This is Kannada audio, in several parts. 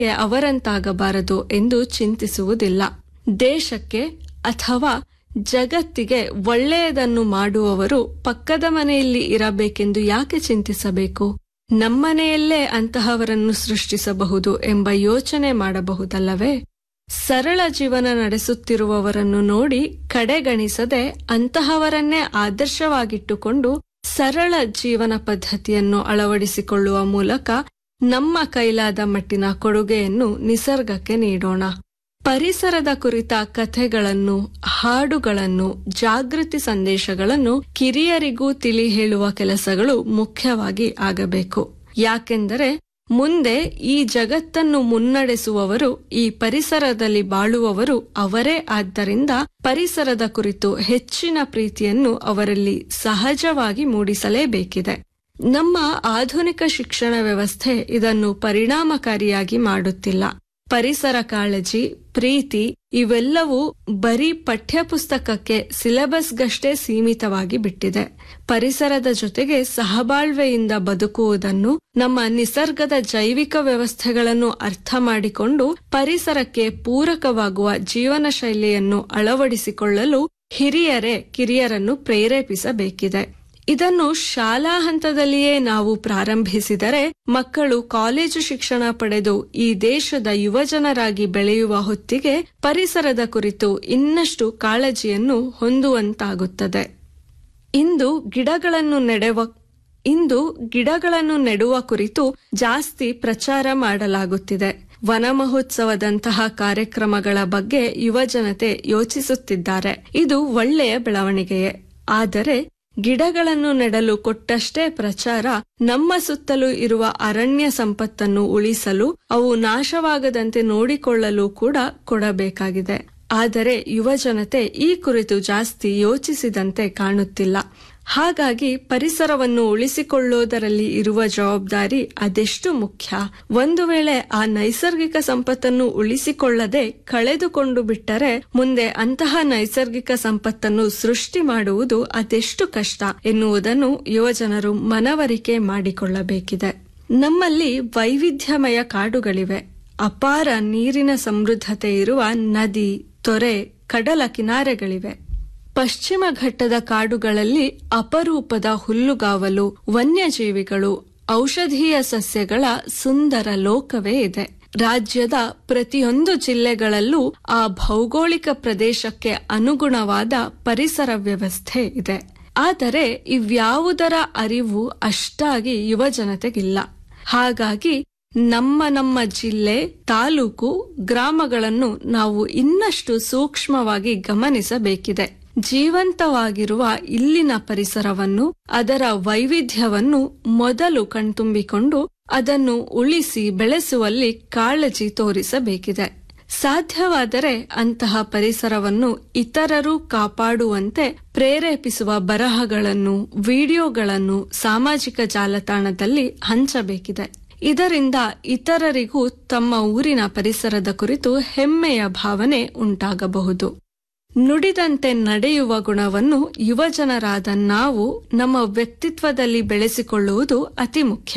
ಅವರಂತಾಗಬಾರದು ಎಂದು ಚಿಂತಿಸುವುದಿಲ್ಲ ದೇಶಕ್ಕೆ ಅಥವಾ ಜಗತ್ತಿಗೆ ಒಳ್ಳೆಯದನ್ನು ಮಾಡುವವರು ಪಕ್ಕದ ಮನೆಯಲ್ಲಿ ಇರಬೇಕೆಂದು ಯಾಕೆ ಚಿಂತಿಸಬೇಕು ನಮ್ಮನೆಯಲ್ಲೇ ಅಂತಹವರನ್ನು ಸೃಷ್ಟಿಸಬಹುದು ಎಂಬ ಯೋಚನೆ ಮಾಡಬಹುದಲ್ಲವೇ ಸರಳ ಜೀವನ ನಡೆಸುತ್ತಿರುವವರನ್ನು ನೋಡಿ ಕಡೆಗಣಿಸದೆ ಅಂತಹವರನ್ನೇ ಆದರ್ಶವಾಗಿಟ್ಟುಕೊಂಡು ಸರಳ ಜೀವನ ಪದ್ಧತಿಯನ್ನು ಅಳವಡಿಸಿಕೊಳ್ಳುವ ಮೂಲಕ ನಮ್ಮ ಕೈಲಾದ ಮಟ್ಟಿನ ಕೊಡುಗೆಯನ್ನು ನಿಸರ್ಗಕ್ಕೆ ನೀಡೋಣ ಪರಿಸರದ ಕುರಿತ ಕಥೆಗಳನ್ನು ಹಾಡುಗಳನ್ನು ಜಾಗೃತಿ ಸಂದೇಶಗಳನ್ನು ಕಿರಿಯರಿಗೂ ತಿಳಿ ಹೇಳುವ ಕೆಲಸಗಳು ಮುಖ್ಯವಾಗಿ ಆಗಬೇಕು ಯಾಕೆಂದರೆ ಮುಂದೆ ಈ ಜಗತ್ತನ್ನು ಮುನ್ನಡೆಸುವವರು ಈ ಪರಿಸರದಲ್ಲಿ ಬಾಳುವವರು ಅವರೇ ಆದ್ದರಿಂದ ಪರಿಸರದ ಕುರಿತು ಹೆಚ್ಚಿನ ಪ್ರೀತಿಯನ್ನು ಅವರಲ್ಲಿ ಸಹಜವಾಗಿ ಮೂಡಿಸಲೇಬೇಕಿದೆ ನಮ್ಮ ಆಧುನಿಕ ಶಿಕ್ಷಣ ವ್ಯವಸ್ಥೆ ಇದನ್ನು ಪರಿಣಾಮಕಾರಿಯಾಗಿ ಮಾಡುತ್ತಿಲ್ಲ ಪರಿಸರ ಕಾಳಜಿ ಪ್ರೀತಿ ಇವೆಲ್ಲವೂ ಬರೀ ಪಠ್ಯಪುಸ್ತಕಕ್ಕೆ ಸಿಲೆಬಸ್ಗಷ್ಟೇ ಸೀಮಿತವಾಗಿ ಬಿಟ್ಟಿದೆ ಪರಿಸರದ ಜೊತೆಗೆ ಸಹಬಾಳ್ವೆಯಿಂದ ಬದುಕುವುದನ್ನು ನಮ್ಮ ನಿಸರ್ಗದ ಜೈವಿಕ ವ್ಯವಸ್ಥೆಗಳನ್ನು ಅರ್ಥ ಮಾಡಿಕೊಂಡು ಪರಿಸರಕ್ಕೆ ಪೂರಕವಾಗುವ ಜೀವನ ಶೈಲಿಯನ್ನು ಅಳವಡಿಸಿಕೊಳ್ಳಲು ಹಿರಿಯರೇ ಕಿರಿಯರನ್ನು ಪ್ರೇರೇಪಿಸಬೇಕಿದೆ ಇದನ್ನು ಶಾಲಾ ಹಂತದಲ್ಲಿಯೇ ನಾವು ಪ್ರಾರಂಭಿಸಿದರೆ ಮಕ್ಕಳು ಕಾಲೇಜು ಶಿಕ್ಷಣ ಪಡೆದು ಈ ದೇಶದ ಯುವಜನರಾಗಿ ಬೆಳೆಯುವ ಹೊತ್ತಿಗೆ ಪರಿಸರದ ಕುರಿತು ಇನ್ನಷ್ಟು ಕಾಳಜಿಯನ್ನು ಹೊಂದುವಂತಾಗುತ್ತದೆ ಇಂದು ಗಿಡಗಳನ್ನು ನೆಡುವ ಇಂದು ಗಿಡಗಳನ್ನು ನೆಡುವ ಕುರಿತು ಜಾಸ್ತಿ ಪ್ರಚಾರ ಮಾಡಲಾಗುತ್ತಿದೆ ವನ ಮಹೋತ್ಸವದಂತಹ ಕಾರ್ಯಕ್ರಮಗಳ ಬಗ್ಗೆ ಯುವಜನತೆ ಯೋಚಿಸುತ್ತಿದ್ದಾರೆ ಇದು ಒಳ್ಳೆಯ ಬೆಳವಣಿಗೆಯೇ ಆದರೆ ಗಿಡಗಳನ್ನು ನೆಡಲು ಕೊಟ್ಟಷ್ಟೇ ಪ್ರಚಾರ ನಮ್ಮ ಸುತ್ತಲೂ ಇರುವ ಅರಣ್ಯ ಸಂಪತ್ತನ್ನು ಉಳಿಸಲು ಅವು ನಾಶವಾಗದಂತೆ ನೋಡಿಕೊಳ್ಳಲು ಕೂಡ ಕೊಡಬೇಕಾಗಿದೆ ಆದರೆ ಯುವಜನತೆ ಈ ಕುರಿತು ಜಾಸ್ತಿ ಯೋಚಿಸಿದಂತೆ ಕಾಣುತ್ತಿಲ್ಲ ಹಾಗಾಗಿ ಪರಿಸರವನ್ನು ಉಳಿಸಿಕೊಳ್ಳುವುದರಲ್ಲಿ ಇರುವ ಜವಾಬ್ದಾರಿ ಅದೆಷ್ಟು ಮುಖ್ಯ ಒಂದು ವೇಳೆ ಆ ನೈಸರ್ಗಿಕ ಸಂಪತ್ತನ್ನು ಉಳಿಸಿಕೊಳ್ಳದೆ ಕಳೆದುಕೊಂಡು ಬಿಟ್ಟರೆ ಮುಂದೆ ಅಂತಹ ನೈಸರ್ಗಿಕ ಸಂಪತ್ತನ್ನು ಸೃಷ್ಟಿ ಮಾಡುವುದು ಅದೆಷ್ಟು ಕಷ್ಟ ಎನ್ನುವುದನ್ನು ಯುವಜನರು ಮನವರಿಕೆ ಮಾಡಿಕೊಳ್ಳಬೇಕಿದೆ ನಮ್ಮಲ್ಲಿ ವೈವಿಧ್ಯಮಯ ಕಾಡುಗಳಿವೆ ಅಪಾರ ನೀರಿನ ಸಮೃದ್ಧತೆ ಇರುವ ನದಿ ತೊರೆ ಕಡಲ ಕಿನಾರೆಗಳಿವೆ ಪಶ್ಚಿಮ ಘಟ್ಟದ ಕಾಡುಗಳಲ್ಲಿ ಅಪರೂಪದ ಹುಲ್ಲುಗಾವಲು ವನ್ಯಜೀವಿಗಳು ಔಷಧೀಯ ಸಸ್ಯಗಳ ಸುಂದರ ಲೋಕವೇ ಇದೆ ರಾಜ್ಯದ ಪ್ರತಿಯೊಂದು ಜಿಲ್ಲೆಗಳಲ್ಲೂ ಆ ಭೌಗೋಳಿಕ ಪ್ರದೇಶಕ್ಕೆ ಅನುಗುಣವಾದ ಪರಿಸರ ವ್ಯವಸ್ಥೆ ಇದೆ ಆದರೆ ಇವ್ಯಾವುದರ ಅರಿವು ಅಷ್ಟಾಗಿ ಯುವಜನತೆಗಿಲ್ಲ ಹಾಗಾಗಿ ನಮ್ಮ ನಮ್ಮ ಜಿಲ್ಲೆ ತಾಲೂಕು ಗ್ರಾಮಗಳನ್ನು ನಾವು ಇನ್ನಷ್ಟು ಸೂಕ್ಷ್ಮವಾಗಿ ಗಮನಿಸಬೇಕಿದೆ ಜೀವಂತವಾಗಿರುವ ಇಲ್ಲಿನ ಪರಿಸರವನ್ನು ಅದರ ವೈವಿಧ್ಯವನ್ನು ಮೊದಲು ಕಣ್ತುಂಬಿಕೊಂಡು ಅದನ್ನು ಉಳಿಸಿ ಬೆಳೆಸುವಲ್ಲಿ ಕಾಳಜಿ ತೋರಿಸಬೇಕಿದೆ ಸಾಧ್ಯವಾದರೆ ಅಂತಹ ಪರಿಸರವನ್ನು ಇತರರು ಕಾಪಾಡುವಂತೆ ಪ್ರೇರೇಪಿಸುವ ಬರಹಗಳನ್ನು ವಿಡಿಯೋಗಳನ್ನು ಸಾಮಾಜಿಕ ಜಾಲತಾಣದಲ್ಲಿ ಹಂಚಬೇಕಿದೆ ಇದರಿಂದ ಇತರರಿಗೂ ತಮ್ಮ ಊರಿನ ಪರಿಸರದ ಕುರಿತು ಹೆಮ್ಮೆಯ ಭಾವನೆ ಉಂಟಾಗಬಹುದು ನುಡಿದಂತೆ ನಡೆಯುವ ಗುಣವನ್ನು ಯುವಜನರಾದ ನಾವು ನಮ್ಮ ವ್ಯಕ್ತಿತ್ವದಲ್ಲಿ ಬೆಳೆಸಿಕೊಳ್ಳುವುದು ಅತಿ ಮುಖ್ಯ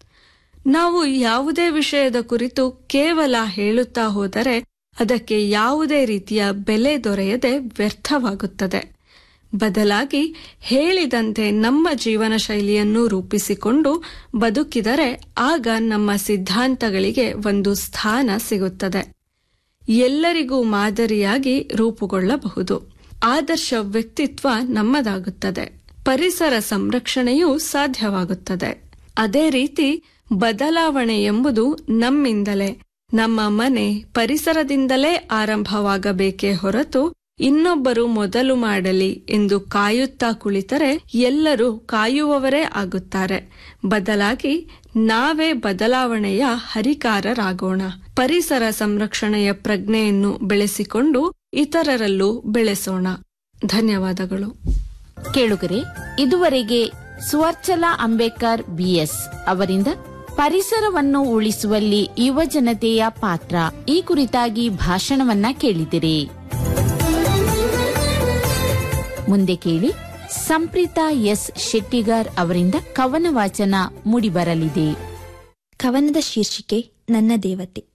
ನಾವು ಯಾವುದೇ ವಿಷಯದ ಕುರಿತು ಕೇವಲ ಹೇಳುತ್ತಾ ಹೋದರೆ ಅದಕ್ಕೆ ಯಾವುದೇ ರೀತಿಯ ಬೆಲೆ ದೊರೆಯದೆ ವ್ಯರ್ಥವಾಗುತ್ತದೆ ಬದಲಾಗಿ ಹೇಳಿದಂತೆ ನಮ್ಮ ಜೀವನ ಶೈಲಿಯನ್ನು ರೂಪಿಸಿಕೊಂಡು ಬದುಕಿದರೆ ಆಗ ನಮ್ಮ ಸಿದ್ಧಾಂತಗಳಿಗೆ ಒಂದು ಸ್ಥಾನ ಸಿಗುತ್ತದೆ ಎಲ್ಲರಿಗೂ ಮಾದರಿಯಾಗಿ ರೂಪುಗೊಳ್ಳಬಹುದು ಆದರ್ಶ ವ್ಯಕ್ತಿತ್ವ ನಮ್ಮದಾಗುತ್ತದೆ ಪರಿಸರ ಸಂರಕ್ಷಣೆಯೂ ಸಾಧ್ಯವಾಗುತ್ತದೆ ಅದೇ ರೀತಿ ಬದಲಾವಣೆ ಎಂಬುದು ನಮ್ಮಿಂದಲೇ ನಮ್ಮ ಮನೆ ಪರಿಸರದಿಂದಲೇ ಆರಂಭವಾಗಬೇಕೇ ಹೊರತು ಇನ್ನೊಬ್ಬರು ಮೊದಲು ಮಾಡಲಿ ಎಂದು ಕಾಯುತ್ತಾ ಕುಳಿತರೆ ಎಲ್ಲರೂ ಕಾಯುವವರೇ ಆಗುತ್ತಾರೆ ಬದಲಾಗಿ ನಾವೇ ಬದಲಾವಣೆಯ ಹರಿಕಾರರಾಗೋಣ ಪರಿಸರ ಸಂರಕ್ಷಣೆಯ ಪ್ರಜ್ಞೆಯನ್ನು ಬೆಳೆಸಿಕೊಂಡು ಇತರರಲ್ಲೂ ಬೆಳೆಸೋಣ ಧನ್ಯವಾದಗಳು ಕೇಳುಗರೆ ಇದುವರೆಗೆ ಸುವರ್ಚಲಾ ಅಂಬೇಕರ್ ಬಿಎಸ್ ಅವರಿಂದ ಪರಿಸರವನ್ನು ಉಳಿಸುವಲ್ಲಿ ಯುವಜನತೆಯ ಪಾತ್ರ ಈ ಕುರಿತಾಗಿ ಭಾಷಣವನ್ನ ಕೇಳಿದಿರಿ ಮುಂದೆ ಕೇಳಿ ಸಂಪ್ರೀತಾ ಎಸ್ ಶೆಟ್ಟಿಗಾರ್ ಅವರಿಂದ ಕವನ ವಾಚನ ಮೂಡಿಬರಲಿದೆ ಕವನದ ಶೀರ್ಷಿಕೆ ನನ್ನ ದೇವತೆ